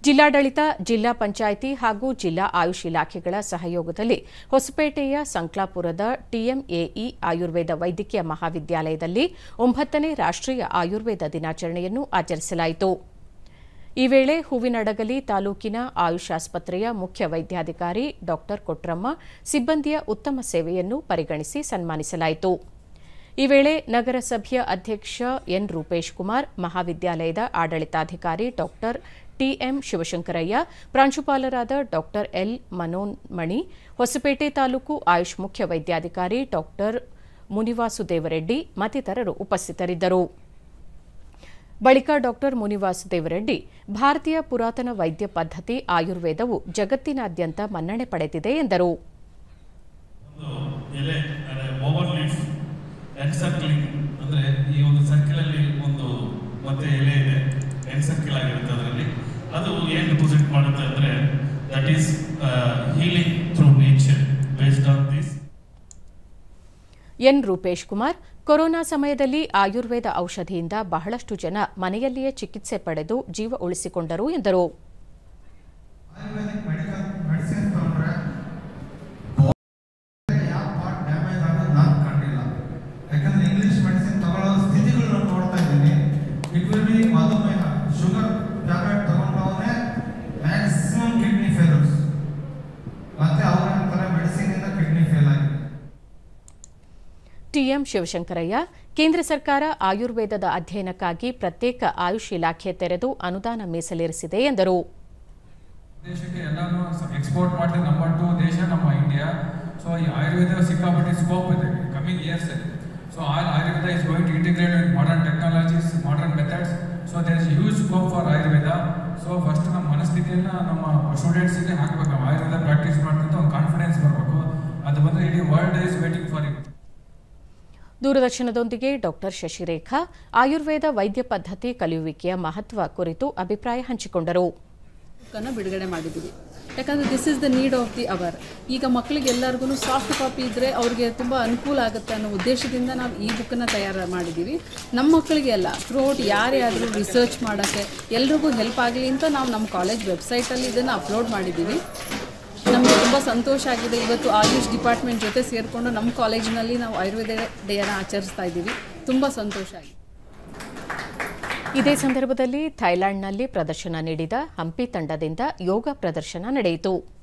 ಜಿಲ್ಲಾಡಳಿತ ಜಿಲ್ಲಾ ಪಂಚಾಯಿತಿ ಹಾಗೂ ಜಿಲ್ಲಾ ಆಯುಷ್ ಇಲಾಖೆಗಳ ಸಹಯೋಗದಲ್ಲಿ ಹೊಸಪೇಟೆಯ ಸಂಕ್ಲಾಪುರದ ಟಿಎಂಎಇ ಆಯುರ್ವೇದ ವೈದ್ಯಕೀಯ ಮಹಾವಿದ್ಯಾಲಯದಲ್ಲಿ ಒಂಬತ್ತನೇ ರಾಷ್ಟ್ರೀಯ ಆಯುರ್ವೇದ ದಿನಾಚರಣೆಯನ್ನು ಆಚರಿಸಲಾಯಿತು ಈ ವೇಳೆ ಹೂವಿನಡಗಲಿ ತಾಲೂಕಿನ ಆಯುಷ್ ಆಸ್ಪತ್ರೆಯ ಮುಖ್ಯ ವೈದ್ಯಾಧಿಕಾರಿ ಡಾ ಕೊಟ್ರಮ್ಮ ಸಿಬ್ಬಂದಿಯ ಉತ್ತಮ ಸೇವೆಯನ್ನು ಪರಿಗಣಿಸಿ ಸನ್ಮಾನಿಸಲಾಯಿತು ಈ ವೇಳೆ ನಗರಸಭೆಯ ಅಧ್ಯಕ್ಷ ಎನ್ ರೂಪೇಶ್ ಕುಮಾರ್ ಮಹಾವಿದ್ಯಾಲಯದ ಆಡಳಿತಾಧಿಕಾರಿ ಡಾ ಟಿಎಂ ಶಿವಶಂಕರಯ್ಯ ಪ್ರಾಂಶುಪಾಲರಾದ ಡಾ ಎಲ್ ಮನೋನ್ಮಣಿ ಹೊಸಪೇಟೆ ತಾಲೂಕು ಆಯುಷ್ ಮುಖ್ಯ ವೈದ್ಯಾಧಿಕಾರಿ ಡಾ ಮುನಿವಾಸುದೇವರೆಡ್ಡಿ ಮತ್ತಿತರರು ಉಪಸ್ಥಿತರಿದ್ದರು ಬಳಿಕ ಡಾ ಮುನಿವಾಸುದೇವರೆಡ್ಡಿ ಭಾರತೀಯ ಪುರಾತನ ವೈದ್ಯ ಪದ್ಧತಿ ಆಯುರ್ವೇದವು ಜಗತ್ತಿನಾದ್ಯಂತ ಮನ್ನಣೆ ಪಡೆದಿದೆ ಎಂದರು ಎಲೆ ಅಂದರೆ ಓವರ್ ಲೀಫ್ ಎನ್ಸರ್ಕ್ಲಿಂಗ್ ಅಂದರೆ ಈ ಒಂದು ಸರ್ಕಿಲಲ್ಲಿ ಒಂದು ಮತ್ತೆ ಎಲೆ ಇದೆ ಎನ್ಸರ್ಕಿಲ್ ಆಗಿರುತ್ತೆ ಅದರಲ್ಲಿ ಅದು ಏನು ಡಿಪಾಸಿಟ್ ಮಾಡುತ್ತೆ ಅಂದರೆ that is healing through nature based on this N Rupesh Kumar corona ಸಮಯದಲ್ಲಿ ಆಯುರ್ವೇದ ಔಷಧಿಯಿಂದ ಬಹಳಷ್ಟು ಜನ ಮನೆಯಲ್ಲಿಯೇ ಚಿಕಿತ್ಸೆ ಪಡೆದು ಜೀವ ಉಳಿಸಿಕೊಂಡರು ಎಂದರು ಆಯುರ್ವೇದಿಕ್ ಮೆಡಿಕಲ್ ಮೆಡಿಸಿನ್ ತಗೊಂಡ್ರೆ ಯಾವ ಪಾರ್ಟ್ ಡ್ಯಾಮೇಜ್ ಆಗೋದು ನಾನು ಕಂಡಿಲ್ಲ ಯಾಕಂದ್ರೆ ಇಂಗ್ಲಿಷ್ ಮೆಡಿಸಿನ್ ತಗೊಳ್ಳೋ ಸ್ಥಿತಿಗಳನ್ನ ನೋಡ್ತಾ ಇದ್ದೀನಿ ಇಟ್ ವಿಲ್ ಬಿ ಮಧುಮೇಹ ಶುಗರ್ ಟ್ಯಾಬ್ಲೆಟ್ ತಗೊಂಡವನೇ ಮ್ಯಾಕ್ಸಿಮಮ್ ಕಿಡ್ನಿ ಫೇಲರ್ಸ್ ಮತ್ತೆ ಅವ್ರ ಅಂತಾರೆ ಮೆಡಿಸಿನ್ ಇಂದ ಕಿಡ್ನಿ ಫೇಲ್ ಆಗಿದೆ ಟಿಎಂ ಶಿವಶಂಕರಯ್ಯ ಕೇಂದ್ರ ಸರ್ಕಾರ ಆಯುರ್ವೇದದ ಅಧ್ಯಯನಕ್ಕಾಗಿ ಪ್ರತ್ಯೇಕ ಆಯುಷ್ ಇಲಾಖೆ ತೆರೆದು ಅನುದಾನ ಮೀಸಲಿರಿಸಿದೆ ಎಂದರು ದೇಶಕ್ಕೆ ಎಲ್ಲಾನು ಎಕ್ಸ್ಪೋರ್ಟ್ ಮಾಡಿದ ನಂಬರ್ ಟು ದೇಶ ನಮ್ಮ ಇಂಡಿಯಾ ಸೊ ಈ ಆಯುರ್ವೇದ ಸಿಕ್ಕಾಪಟ್ಟೆ ಸ್ಕೋಪ್ ಇದೆ coming years so all Ayurveda is going to integrate with modern technologies modern methods so there is huge scope for Ayurveda so first ನಮ್ಮ ಮನಸ್ಥಿತಿಯನ್ನು ನಮ್ಮ ಸ್ಟೂಡೆಂಟ್ಸಿಗೆ ಹಾಕಬೇಕು ಆಯುರ್ವೇದ ಪ್ರಾಕ್ಟೀಸ್ ಮಾಡ್ತಿದ್ದ ಒಂದು ಕಾನ್ಫಿಡೆನ್ಸ್ ಬರಬೇಕು ಅದು ಬಂದರೆ ಇಡೀ world is waiting for it ದೂರದರ್ಶನದೊಂದಿಗೆ ಡಾ ಶಶಿರೇಖಾ ಆಯುರ್ವೇದ ವೈದ್ಯ ಪದ್ಧತಿ ಕಲಿಯುವಿಕೆಯ ಮಹತ್ವ ಕುರಿತು ಅಭಿಪ್ರಾಯ ಹಂಚಿಕೊಂಡರು ಬುಕ್ಕನ್ನು ಬಿಡುಗಡೆ ಮಾಡಿದ್ದೀವಿ ಯಾಕಂದರೆ this is the need of the hour ಈಗ ಮಕ್ಕಳಿಗೆ ಎಲ್ಲರಿಗೂ ಸಾಫ್ಟ್ ಕಾಪಿ ಇದ್ದರೆ ಅವ್ರಿಗೆ ತುಂಬ ಅನುಕೂಲ ಆಗುತ್ತೆ ಅನ್ನೋ ಉದ್ದೇಶದಿಂದ ನಾವು ಈ ಬುಕ್ಕನ್ನು ತಯಾರು ಮಾಡಿದ್ದೀವಿ ನಮ್ಮ ಮಕ್ಕಳಿಗೆ ಅಲ್ಲ ಥ್ರೂಔಟ್ ಯಾರೇ ಆದರೂ ರಿಸರ್ಚ್ ಮಾಡೋಕ್ಕೆ ಎಲ್ರಿಗೂ ಹೆಲ್ಪ್ ಆಗಲಿ ಅಂತ ನಾವು ನಮ್ಮ ಕಾಲೇಜ್ ವೆಬ್ಸೈಟಲ್ಲಿ ಇದನ್ನು ಅಪ್ಲೋಡ್ ಮಾಡಿದ್ದೀವಿ ನಮಗೆ ತುಂಬ ಸಂತೋಷ ಆಗಿದೆ ಇವತ್ತು ಆಯುಷ್ ಡಿಪಾರ್ಟ್ಮೆಂಟ್ ಜೊತೆ ಸೇರಿಕೊಂಡು ನಮ್ಮ ಕಾಲೇಜಿನಲ್ಲಿ ನಾವು ಆಯುರ್ವೇದ ಡೇಯನ್ನು ಆಚರಿಸ್ತಾ ಇದ್ದೀವಿ ತುಂಬ ಸಂತೋಷ ಆಗಿದೆ ಇದೇ ಸಂದರ್ಭದಲ್ಲಿ ಥೈಲ್ಯಾಂಡ್ನಲ್ಲಿ ಪ್ರದರ್ಶನ ನೀಡಿದ ಹಂಪಿ ತಂಡದಿಂದ ಯೋಗ ಪ್ರದರ್ಶನ ನಡೆಯಿತು